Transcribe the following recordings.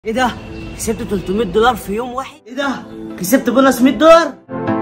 ايه ده؟ كسبت 300 دولار في يوم واحد؟ ايه ده؟ كسبت بونص 100 دولار؟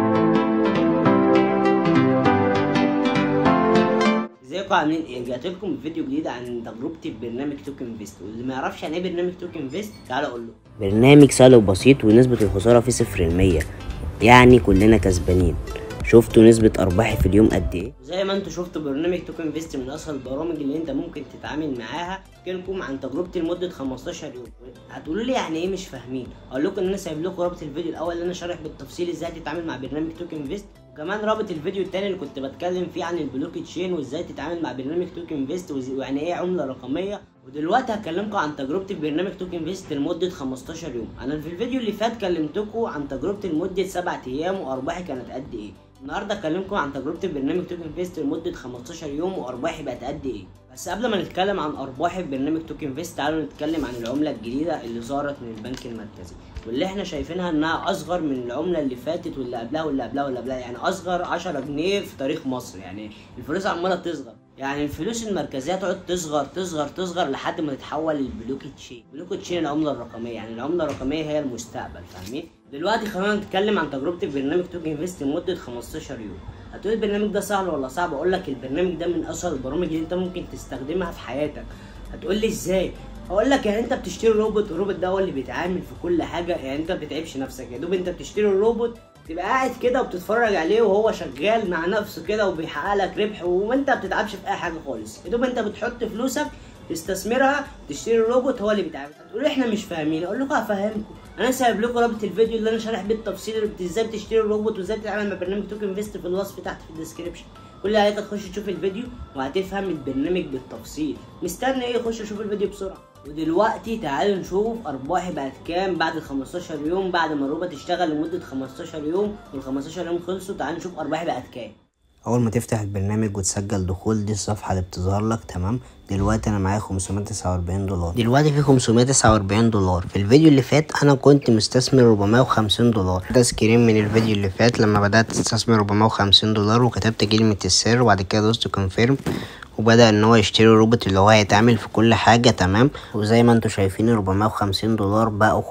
ازيكم عاملين ايه؟ رجعت لكم بفيديو جديد عن تجربتي في برنامج توكن انفست واللي ما يعرفش يعني ايه برنامج توكن انفست تعالى اقول له برنامج سهل وبسيط ونسبة الخسارة فيه صفر المية يعني كلنا كسبانين شفتوا نسبة أرباحي في اليوم قد إيه؟ زي ما انتوا شفتوا برنامج توكن انفست من أسهل البرامج اللي أنت ممكن تتعامل معاها احكي لكم عن تجربتي لمدة 15 يوم هتقولوا لي يعني إيه مش فاهمين؟ أقول لكم إن أنا سايب لكم رابط الفيديو الأول اللي أنا شارح بالتفصيل إزاي تتعامل مع برنامج توكن انفست وكمان رابط الفيديو التاني اللي كنت بتكلم فيه عن البلوك تشين وازاي تتعامل مع برنامج توكن انفست ويعني ايه عمله رقميه ودلوقتي هكلمكم عن تجربتي في برنامج توكن انفست لمده 15 يوم انا في الفيديو اللي فات كلمتكم عن تجربتي لمده 7 ايام وارباحي كانت قد ايه النهارده هكلمكم عن تجربتي في برنامج توكن انفست لمده 15 يوم وارباحي بقت قد ايه بس قبل ما نتكلم عن ارباحي في برنامج توكن انفست تعالوا نتكلم عن العمله الجديده اللي ظهرت من البنك المركزي واللي احنا شايفينها انها اصغر من العمله اللي فاتت واللي قبلها واللي قبلها واللي قبلها يعني اصغر 10 جنيه في تاريخ مصر يعني الفلوس عماله تصغر يعني الفلوس المركزيه تقعد تصغر تصغر تصغر لحد ما تتحول للبلوك تشين بلوك تشين العمله الرقميه يعني العمله الرقميه هي المستقبل فاهمين دلوقتي خلينا نتكلم عن تجربتي في برنامج توكن انفست لمده 15 يوم هتقول البرنامج ده سهل ولا صعب اقول لك البرنامج ده من اسهل البرامج اللي انت ممكن تستخدمها في حياتك هتقول لي ازاي اقول لك يعني انت بتشتري روبوت والروبوت ده هو اللي بيتعامل في كل حاجه يعني انت ما بتتعبش نفسك يا دوب انت بتشتري الروبوت تبقى قاعد كده وبتتفرج عليه وهو شغال مع نفسه كده وبيحقق لك ربح وانت ما بتتعبش في اي حاجه خالص يا دوب انت بتحط فلوسك تستثمرها تشتري الروبوت هو اللي بيتعامل هتقولوا احنا مش فاهمين اقول لكم هفهمكم انا سايب لكم رابط الفيديو اللي انا شارح بيه التفصيل ازاي بتشتري الروبوت وازاي تتعامل مع برنامج توكن انفست في الوصف تحت في الديسكربشن كل اللي عليك تخش تشوف الفيديو وهتفهم البرنامج بالتفصيل مستني ايه خش شوف الفيديو بسرعه ودلوقتي تعالوا نشوف ارباحي بقت كام بعد ال 15 يوم بعد ما الروبوت اشتغل لمده 15 يوم وال 15 يوم خلصوا تعالوا نشوف ارباحي بقت كام اول ما تفتح البرنامج وتسجل دخول دي الصفحه اللي بتظهر لك تمام دلوقتي انا معايا 549 دولار دلوقتي في 549 دولار في الفيديو اللي فات انا كنت مستثمر 450 دولار ده سكرين من الفيديو اللي فات لما بدات استثمر 450 دولار وكتبت كلمه السر وبعد كده دوست كونفيرم وبدأ ان هو يشتري الروبوت اللي هو هيتعمل في كل حاجة تمام وزي ما انتوا شايفين 450 دولار بقوا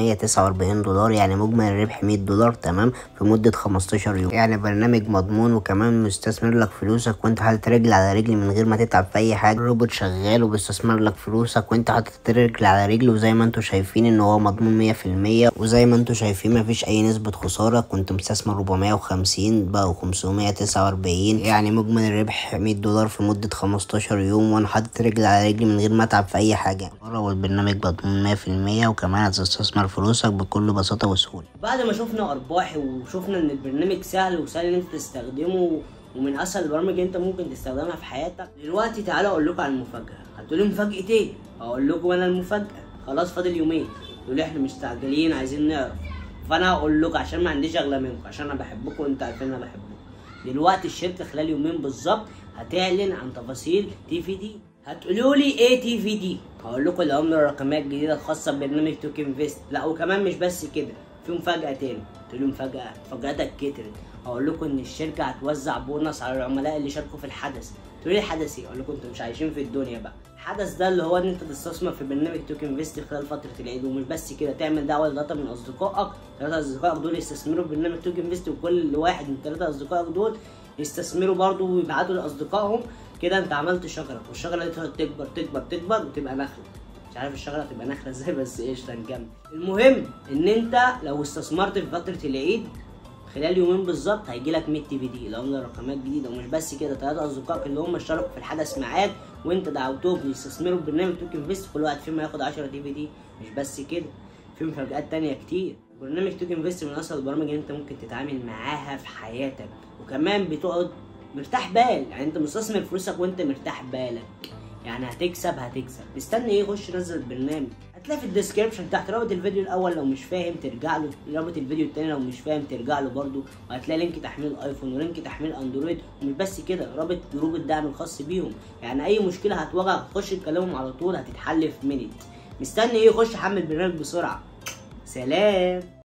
549 دولار يعني مجمل الربح 100 دولار تمام في مدة 15 يوم يعني برنامج مضمون وكمان مستثمر لك فلوسك وانت حاطط رجل على رجل من غير ما تتعب في اي حاجة الروبوت شغال وبيستثمر لك فلوسك وانت حاطط رجل على رجل وزي ما انتوا شايفين ان هو مضمون 100% وزي ما انتوا شايفين مفيش اي نسبة خسارة كنت مستثمر 450 بقوا 549 يعني مجمل الربح 100 دولار في مدة 15 يوم وانا حاطط رجل على رجل من غير ما اتعب في اي حاجه والبرنامج مضمون 100% وكمان هتستثمر فلوسك بكل بساطه وسهوله بعد ما شفنا ارباحي وشفنا ان البرنامج سهل وسهل ان انت تستخدمه ومن اسهل البرامج اللي انت ممكن تستخدمها في حياتك دلوقتي تعالوا اقول لكم على المفاجاه هتقولوا مفاجاه ايه اقول لكم انا المفاجاه خلاص فاضل يومين تقولوا احنا مستعجلين عايزين نعرف فانا هقول لكم عشان ما عنديش اغلى منكم عشان انا بحبكم وانتوا عارفين انا بحبكم دلوقتي الشركه خلال يومين بالظبط هتعلن عن تفاصيل تي في دي هتقولوا لي ايه تي في دي هقول لكم العمله الرقميه الجديده الخاصه ببرنامج توكن انفست لا وكمان مش بس كده في مفاجاه تاني قلت له مفاجاه مفاجاتك كترت هقول لكم ان الشركه هتوزع بونص على العملاء اللي شاركوا في الحدث تقولوا لي الحدث ايه اقول لكم انتوا مش عايشين في الدنيا بقى الحدث ده اللي هو ان انت تستثمر في برنامج توكن انفست خلال فتره العيد ومش بس كده تعمل دعوه لداتا من اصدقائك ثلاثه اصدقائك دول يستثمروا في برنامج توكن انفست وكل واحد من ثلاثه اصدقائك دول يستثمروا برضو ويبعتوا لاصدقائهم كده انت عملت شجره والشجره دي تقعد تكبر تكبر تكبر وتبقى نخله مش عارف الشجره تبقى نخله ازاي بس قشطه نكمل المهم ان انت لو استثمرت في فتره العيد خلال يومين بالظبط هيجي لك 100 تي في دي العمله الرقميه الجديده ومش بس كده ثلاثه اصدقائك اللي هم اشتركوا في الحدث معاك وانت دعوتهم يستثمروا في برنامج توكن انفست كل واحد فيهم هياخد 10 تي في دي مش بس كده في مفاجآت تانية كتير برنامج توكن انفست من اسهل البرامج اللي انت ممكن تتعامل معاها في حياتك وكمان بتقعد مرتاح بال يعني انت مستثمر فلوسك وانت مرتاح بالك يعني هتكسب هتكسب مستني ايه خش نزل البرنامج هتلاقي في الديسكربشن تحت رابط الفيديو الاول لو مش فاهم ترجع له رابط الفيديو التاني لو مش فاهم ترجع له برده وهتلاقي لينك تحميل ايفون ولينك تحميل اندرويد ومش بس كده رابط جروب الدعم الخاص بيهم يعني اي مشكله هتواجهك خش تكلمهم على طول هتتحل في مينيت مستني ايه خش حمل البرنامج بسرعه سلام